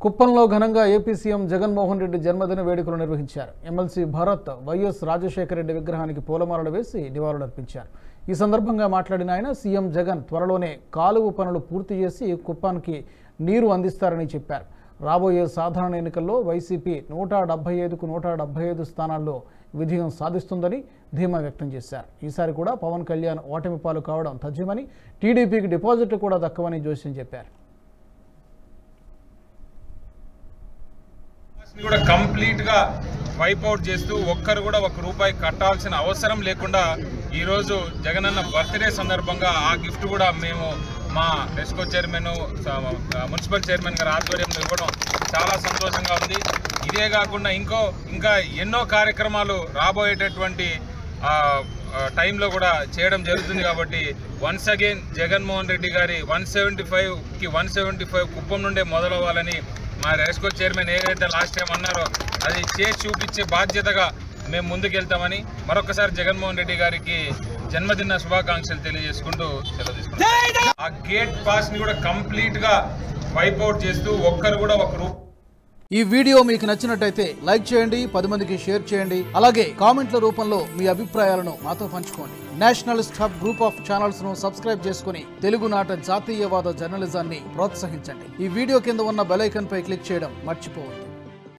కుప్పంలో ఘనంగా AP CM Jaganmohan Reddy జన్మదిన వేడుకలు నిర్వహించారు ఎమ్మెల్సీ భరత్ వైఎస్ రాజశేఖర రెడ్డి విగ్రహానికి పూలమాలలు వేసి నివాళులర్పించారు ఈ సందర్భంగా మాట్లాడిన ఆయన సీఎం జగన్ త్వరలోనే కాలువ పనులు పూర్తి చేసి కుప్పానికి నీరు అందిస్తారని చెప్పారు రాబోయే సాధారణ ఎన్నికల్లో వైసీపీ నూట డెబ్బై ఐదుకు నూట డెబ్బై ఐదు స్థానాల్లో విజయం సాధిస్తుందని ధీమా వ్యక్తం చేశారు ఈసారి కూడా పవన్ కళ్యాణ్ ఓటమి పాలు కావడం తథ్యమని టీడీపీకి డిపాజిట్లు కూడా దక్కవని జోస్యం చెప్పారు ని కూడా కంప్లీట్ గా వైప్ అవుట్ చేస్తూ ఒక్కరు కూడా ఒక రూపాయి కట్టాల్సిన అవసరం లేకుండా ఈరోజు జగనన్న బర్త్డే సందర్భంగా ఆ గిఫ్ట్ కూడా మేము మా రెస్కో చైర్మన్ మున్సిపల్ చైర్మన్ గారి ఆధ్వర్యంలో ఇవ్వడం చాలా సంతోషంగా ఉంది ఇదే కాకుండా ఇంకో ఇంకా ఎన్నో కార్యక్రమాలు రాబోయేటటువంటి ఆ, ఆ, టైంలో కూడా చేయడం జరుగుతుంది కాబట్టి వన్స్ అగైన్ జగన్మోహన్ రెడ్డి గారి వన్ సెవెంటీ ఫైవ్కి వన్ సెవెంటీ ఫైవ్ కుప్పం నుండే మొదలవ్వాలని మా రెస్కో చైర్మన్ ఏదైతే లాస్ట్ టైం అన్నారో అది చేసి చూపించే బాధ్యతగా మేము ముందుకెళ్తామని మరొకసారి జగన్మోహన్ రెడ్డి గారికి జన్మదిన శుభాకాంక్షలు తెలియజేసుకుంటూ సెలవు తీసుకుంటాం ఆ గేట్ పాస్ ని కూడా కంప్లీట్ గా వైప్ అవుట్ చేస్తూ ఒక్కరు కూడా ఒక రూపాయి ఈ వీడియో మీకు నచ్చినట్టయితే లైక్ చేయండి పది మందికి షేర్ చేయండి అలాగే కామెంట్ల రూపంలో మీ అభిప్రాయాలను మాతో పంచుకోండి nationalist hub group of channels ను సబ్స్క్రైబ్ చేసుకుని తెలుగునాట జాతీయవాద జర్నలిజాన్ని ప్రోత్సహించండి ఈ వీడియో కింద ఉన్న బెల్ ఐకాన్ పై క్లిక్ చేయడం మర్చిపోవద్దు